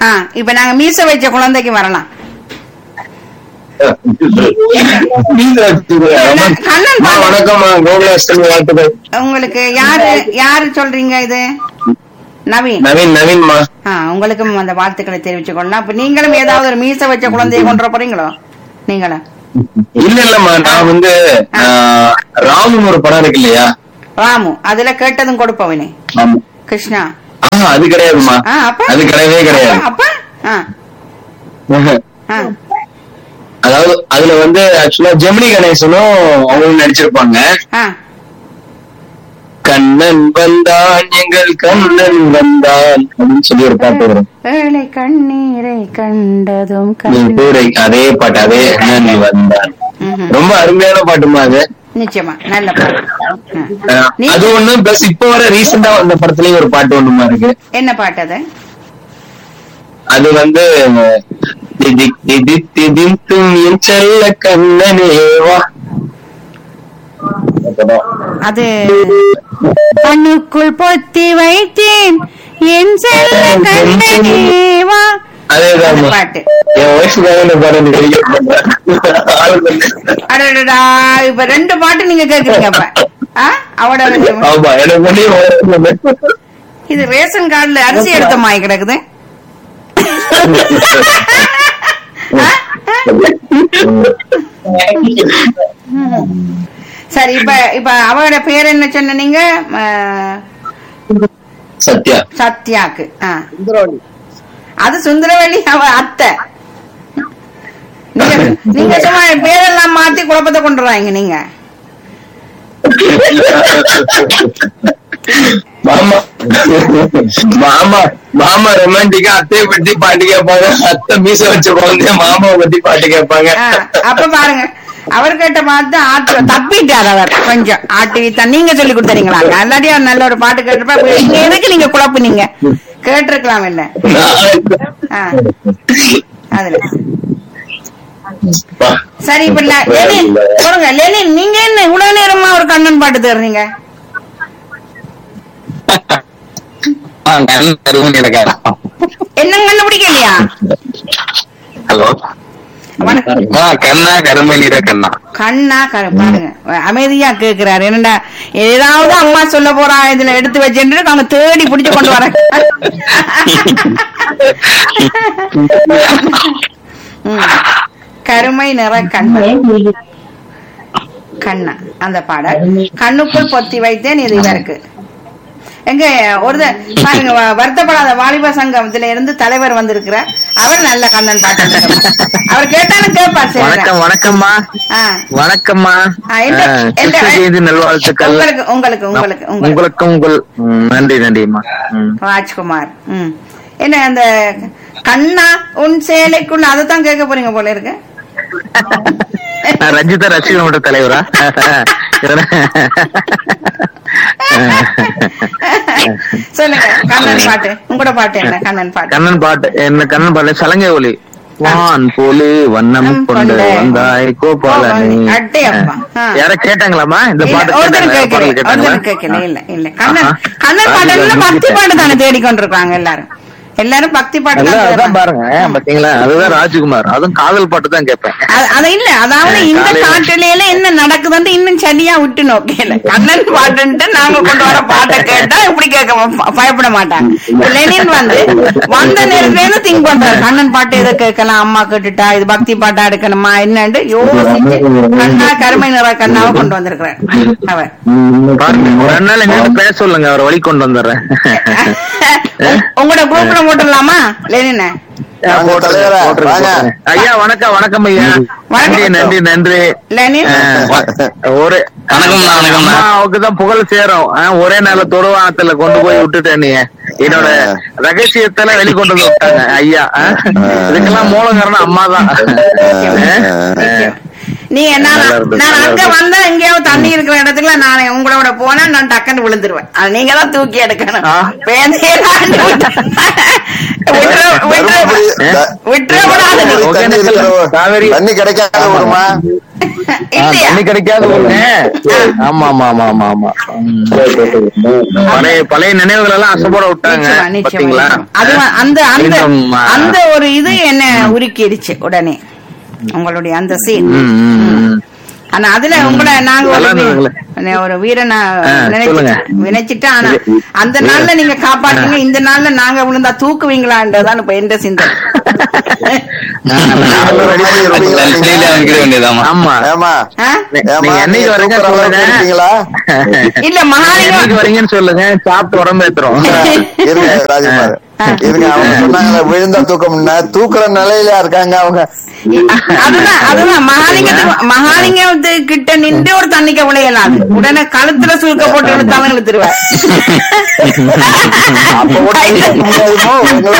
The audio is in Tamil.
ஆ இப்ப நாங்க மீச வச்ச குழந்தைக்கு வரலாம் கண்ணன் அம்மா, பாட்டு. வணக்கம்மா கோகுலாஷ்டமி வாழ்த்துக்கள் உங்களுக்கு யாரு யாரு சொல்றீங்க இது நவீன் நவீன் நவீன்மா ஆ உங்களுக்கும் அந்த வாழ்த்துக்களை தெரிவிச்சு கொள்ளலாம் அப்ப நீங்களும் ஏதாவது ஒரு மீச வச்ச குழந்தையை கொண்டு வர போறீங்களோ நீங்களும் இல்ல இல்லம்மா நான் வந்து ஆஹ், ராமுன்னு ஒரு படம் இருக்கு இல்லையா ராமு அதுல கேட்டதும் கொடுப்பவனே ஆமா கிருஷ்ணா ஆஹ், அது கிடையாதுமா ஆ அப்ப அது கிடையவே கிடையாது அப்ப ஆ ஆ அதாவது அதுல வந்து ஆக்சுவலா ஜெமினி கணேசனும் அவங்களும் நடிச்சிருப்பாங்க ஆ கண்ணன் வந்தான் எங்கள் கண்ணன் வந்தான் அப்படின்னு சொல்லி ஒரு பாட்டு வரும் ஏழை கண்ணீரை கண்டதும் நீ கண்ணீர் கூரை அதே பாட்டு அதே கண்ணன் வந்தான் ம்ஹும். ரொம்ப அருமையான பாட்டுமா அது நிச்சயமா நல்ல பாட்டு ஆ. ஆஹ், நீ- அது ஒண்ணு பிளஸ் இப்ப வர ரீசெண்டா வந்த படத்துலயும் ஒரு பாட்டு ஒண்ணுமா இருக்கு என்ன பாட்டு அது அது வந்து திதிக் திதிக் திதித்தும் என் செல்ல கண்ணனேவா அது கண்ணுக்குள் பொத்தி வைத்தேன் என் செல்ல கண்ணனேவா அதேதான் அந்த பாட்டு என் வயசுக்காக இந்த பாடம் அடடடா இப்ப ரெண்டு பாட்டு நீங்க கேக்குறீங்க அப்ப ஆ? அவட ரெண்டு- ஆமா எனக்கு பண்ணி இது ரேஷன் கார்டுல அரிசி எடுத்த மாய் கிடக்குது ஆ? சரி இப்ப இப்ப அவரோட பேர் என்ன சொன்ன நீங்க ஆ, சத்யா சத்யாக்கு ஆ. அது சுந்தரவள்ளி அவ அத்தை நீங்க நீங்க சும்மா பேரெல்லாம் மாத்தி குழப்பத்தை கொண்டு வராங்க நீங்க மாமா மாமா மாமா ரொமான்டிக்கா அத்தையை பத்தி பாட்டு கேட்பாங்க அத்தை மீச வச்ச குழந்தைய மாமாவை பத்தி பாட்டு கேட்பாங்க ஆ, அப்ப பாருங்க அவர் கேட்ட பார்த்து ஆட்டு தப்பிட்டார் அவர் கொஞ்சம் ஆட்டு வீத்தா நீங்க சொல்லி கொடுத்தீங்களா அல்லாட்டி அவர் நல்ல ஒரு பாட்டு கேட்டப்ப அப்ப இங்க எதுக்கு நீங்க குழப்புனீங்க கேட்டிருக்கலாம் இல்ல ஆ. அதுல சரி இப்ப ல- லெனின் சொல்லுங்க லெனின் நீங்க என்ன இவ்வளவு நேரமா ஒரு கண்ணன் பாட்டு தேடுறீங்க என்ன கண்டுபிடிக்கலையா ஹலோ வணக்கம் கண்ணா கருமை நீர கண்ணா கண்ணா கரு பாருங்க அமைதியா கேக்குறாரு என்னடா ஏதாவது அம்மா சொல்ல போறா இதுல எடுத்து வச்சுட்டு அவங்க தேடி பிடிச்சு கொண்டு வர கருமை நிற கண்ணா கண்ணா அந்த பாடல் கண்ணுக்குள் பொத்தி வைத்தேன் இது இவருக்கு எங்க ஒரு த- பாருங்க வ- வருத்தப்படாத வாலிப சங்கத்துல இருந்து தலைவர் வந்திருக்கிறார் அவர் நல்ல கண்ணன் பாட்டு அவர் கேட்டாலும் கேட்பார் சரி வணக்கம் வணக்கம்மா ஆ. வணக்கம்மா ஆ, எந்த- ஆ, எந்த- கிருஷ்ண ஜெயந்தி நல்வாழ்த்துக்கள் உங்களுக்கு உங்களுக்கு உங்களுக்கு உங்களுக்கு உங்களுக்கும் உங்கள் ம், நன்றி நன்றிம்மா ம். ராஜ்குமார் ம் என்ன அந்த கண்ணா உன் சேலைக்குள்ள அதைத்தான் கேட்க போறீங்க போல இருக்கு நான் ரஞ்சிதா ரசிகர் மன்ற தலைவரா சொல்லுங்க கண்ணன் பாட்டு உங்களோட பாட்டு என்ன கண்ணன் பாட்டு கண்ணன் பாட்டு என்ன கண்ணன் பாட்டு சலங்கை ஒலி வான் போலு வண்ணம் கொண்டு வந்தாய் கோபாலனி அட்டே அப்பா ஆ. யார கேட்டாங்களாமா இந்த இல்ல, பாட்டு ஒருத்தரும் கேட்டாங்களா? கேட்கல பாடல் கேட்டாங்களா ஒருத்தரும் கேட்கல இல்ல இல்ல கண்ணன் ஆஹா. கண்ணன் பாட்டு எல்லாம் பக்தி பாட்டு தானே தேடிக்கொண்டிருக்காங்க எல்லாரும் எல்லாரும் பக்தி பாட்டு எல்லாம் தான் அதான் தேடுறாங்க. பாருங்க பாத்தீங்களா அதுதான் ராஜ்குமார் அதுவும் காதல் பாட்டு தான் கேட்பேன் அது அது இல்ல அதாவது ஆ, இந்த காலையில- காட்டுல என்ன நடக்குதுன்னு இன்னும் சரியா விட்டு நோக்கல கண்ணன் பாட்டுன்ட்டு நாங்க கொண்டு வர பாட்டை கேட்டா இப்படி கேட்க ப- பயப்பட மாட்டாங்க இப்ப லெனின் வந்து வந்த நேரத்துல இருந்து திங்க் பண்றாரு கண்ணன் பாட்டு எதை கேட்கலாம் அம்மா கேட்டுட்டா இது பக்தி பாட்டா எடுக்கணுமா என்னன்னு யோசிச்சு கண்ணா கருமை நிற கண்ணாவை கொண்டு வந்திருக்கிறார் அவர் பாருங்க ஒரு ரெண்டு நாள் எங்க பேச சொல்லுங்க அவரை வழி கொண்டு வந்துடுறேன் உங்க- உங்களோட குரூப்ல போட்டுடலாமா லெனின போட்டுருங்க, தலைவரே, போட்டுருங்க, வாங்க. போட்டுருங்க. ஐயா வணக்கம் வணக்கம் ஐயா நன்றி நன்றி நன்றி லெனின் ஆ, ஒரு வணக்கம்ண்ணா, வணக்கம்ண்ணா. அம்மாவுக்கு தான் புகழ் சேரும் ஆ, ஒரே நாள்ல தொடுவானத்துல கொண்டு போய் விட்டுட்டேன் நீ என்னோட ரகசியத்தெல்லாம் வெளிக்கொண்டு வந்து விட்டாங்க ஐயா ஆ. இதுக்கெல்லாம் மூல காரணம் அம்மா தான் நிச்சயம். நீ என்ன நல்லா இருந்தது, நான் நல்லா அங்க இருந்தது. வந்தா எங்கேயாவது தண்ணி இருக்கிற இடத்துல நான் உங்களோட போனா நான் டக்குன்னு விழுந்துருவேன் அது நீங்க தான் தூக்கி எடுக்கணும் ஆ. பேந்தையெல்லாம் விட்டுற- விட்டுற- விட்டுற- தருமபுரி த- விட்டுறக்கூடாது நீ. ஓகே, தண்ணி இருக்கிற ஒரு- காவேரி. தண்ணி கிடைக்காத ஊருமா ஆ, இல்லையா தண்ணி கிடைக்காத ஒண்ணு ஆமா ஆமா ஆமா ஆமா ஆமா ம். பழைய பழைய நினைவுகள் எல்லாம் அசைப்பட விட்டாங்க நிச்சயமா, நிச்சயமா, பாத்தீங்களா நிச்சயமா. அது வ- அந்த அந்த மீண்டும், ஆ, அந்த ஒரு இது என்ன உருக்கிடுச்சு உடனே உங்களுடைய அந்த சீன் ம், ம், ம். ஆனா அதுல உங்களை நாங்க ஒரு நல்லா வீ- இருந்ததுங்களே. ஒரு வீரனா ஆ, சொல்லுங்க. நினைச்சிட்டேன் நினைச்சிட்டேன் ஆனா அந்த நாள்ல நீங்க காப்பாற்றுங்க இந்த நாள்ல நாங்க விழுந்தா தூக்குவீங்களான்றதான் இப்ப எந்த சிந்தனை ready பண்ணி இருப்பீங்களா நீங்க? தண்ணியில அனுப்பிட வேண்டியதாமா ஆமா ஏமா ஆ? ஏமா நீங்க என்னைக்கு நீங்க வரீங்க தூக்குற அளவுக்கு சொல்லுங்க. இருக்கீங்களா இல்ல நீங்க என்னைக்கு மகாலிங்கம் வரீங்கன்னு சொல்லுங்க சாப்பிட்டு உடம்பு ஏத்துறோம் இருங்க ராஜகுமார் இருங்க அவங்க சொன்னாங்கல்ல விழுந்தா தூக்கம்னா தூக்குற நிலையில இருக்காங்க அவங்க அதுதான் அதுதான் மகாலிங்கத்துக்கு மகாலிங்கத்து கிட்ட நின்று ஒரு தண்ணிக்க விளையலாம் அது உடனே கழுத்துல சுருக்க போட்டு இழுத்தாலும் இழுத்துருவார் அப்ப கூட முடியாதுமோ உங்களை